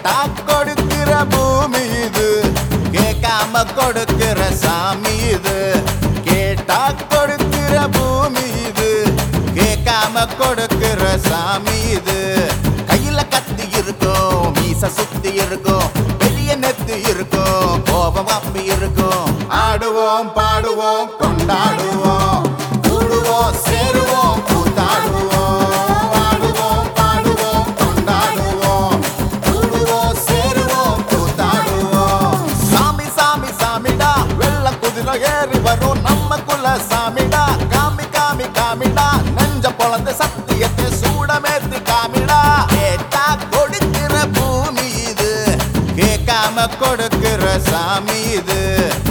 கேட்டா கொடுக்கிற பூமி இது கேட்காம கொடுக்கிற சாமி இது கேட்டா கொடுக்கிற பூமி இது கேட்காம கொடுக்கிற சாமி இது கையில கத்தி இருக்கும் மீச சுத்தி இருக்கும் பெரிய நெத்து இருக்கும் கோபம் அப்பி இருக்கும் ஆடுவோம் பாடுவோம் கொண்டாடுவோம் கூடுவோம் சேருவோம் கூத்தாடுவோம் ஆடுவோம் பாடுவோம் கொண்டாடுவோம் கூடுவோம் சேருவோம் கூத்தாடுவோம் சாமி சாமி சாமிடா வெள்ள குதிரை ஏறி வரும் நம்ம குல சாமிடா காமி காமி காமிடா நெஞ்ச பொழந்த சத்தியத்தை சூடமேத்தி காமிடா கேட்டா கொடுக்கிற பூமி இது கேட்காம கொடுக்கிற சாமி இது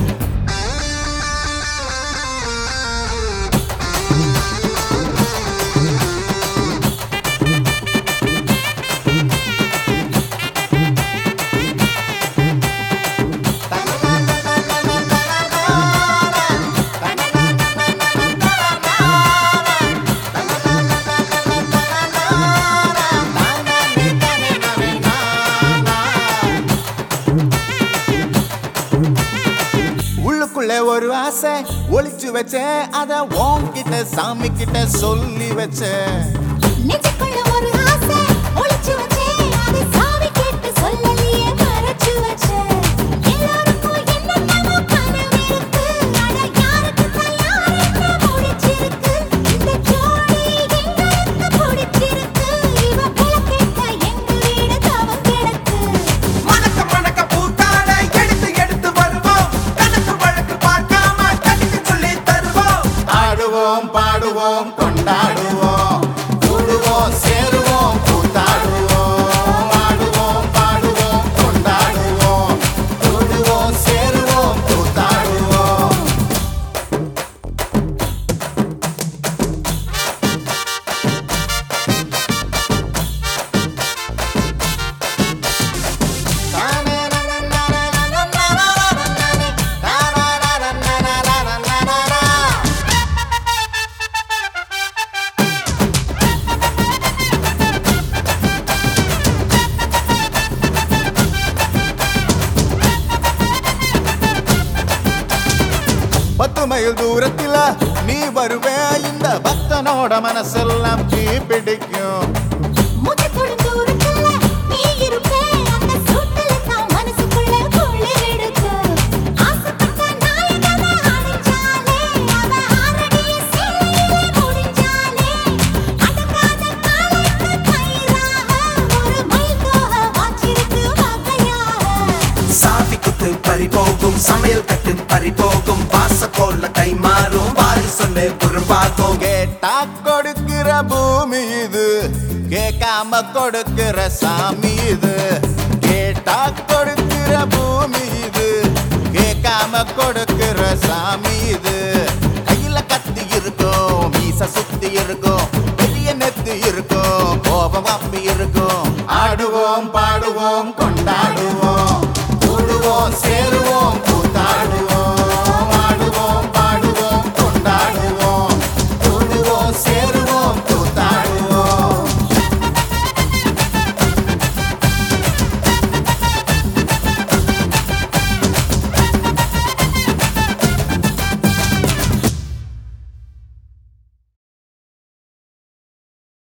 உள்ளுக்குள்ள ஒரு ஆசை ஒளிச்சு வச்சேன் அத உன்கிட்ட சாமி கிட்ட சொல்லி வச்சேன் நெஞ்சுக்குள்ள ஒரு ஆசை ஒளிச்சு வச்சேன் அதை சாவி கேட்டு சொல்லலையே மறைச்சு வச்சேன் எல்லாருக்கும் என்னென்னமோ கனவு இருக்கு அட யாருக்கு தயார் என்ன முடிச்சிருக்கு இந்த ஜோடி எங்களுக்கு பிடிச்சிருக்கு இவ புலக்கேட்ட எங்க வீடு தவம் கிடக்கு மணக்க மணக்க பூத்தாட எடுத்து எடுத்து வருவோம் கணக்கு வழக்கு பார்க்காம கணிக்கு சொல்லி தருவோம் ஆடுவோம் பாடுவோம் கொண்டாடுவோம் கூடுவோம் சேருவோம் கூத்தாடுவோம் ஆடுவோம் பாடுவோம் கொண்டாடுவோம் கூடுவோம் சேருவோம் கூத்தாடுவோம் பத்து மைல் தூரத்தில நீ வருவே இந்த பக்தனோட மனசெல்லாம் தீ பிடிக்கும் மூச்சு தொடும் தூரத்துல நீ இருப்பே அந்த சூட்டுல தான் மனசுக்குள்ள குளிர் எடுக்கு ஆசைப்பட்ட நாயகனை அணைச்சாலே அவ ஆறடிய சேலையிலே முடிஞ்சாலே அடங்காத காலைக்கு கயிறாக ஒரு மைல் போக வாச்சிருக்கு வகையாக சாவி குத்து பறி போகும் சமையல் கட்டு பறி போகும் வாச போல கை மாறும் வாரி சொல்லு குறும்பாகும் கேட்டா கொடுக்கிற பூமி இது கேட்காம கொடுக்கிற சாமி இது கேட்டா கொடுக்கிற பூமி இது கேட்காம கொடுக்கிற சாமி இது கையில கத்தி இருக்கும் மீச சுத்தி இருக்கும் பெரிய நெத்து இருக்கும் கோபம் அப்பி இருக்கும் ஆடுவோம் பாடுவோம் கொண்டாடுவோம் கூடுவோம் சேருவோம் கூத்தாடுவோம்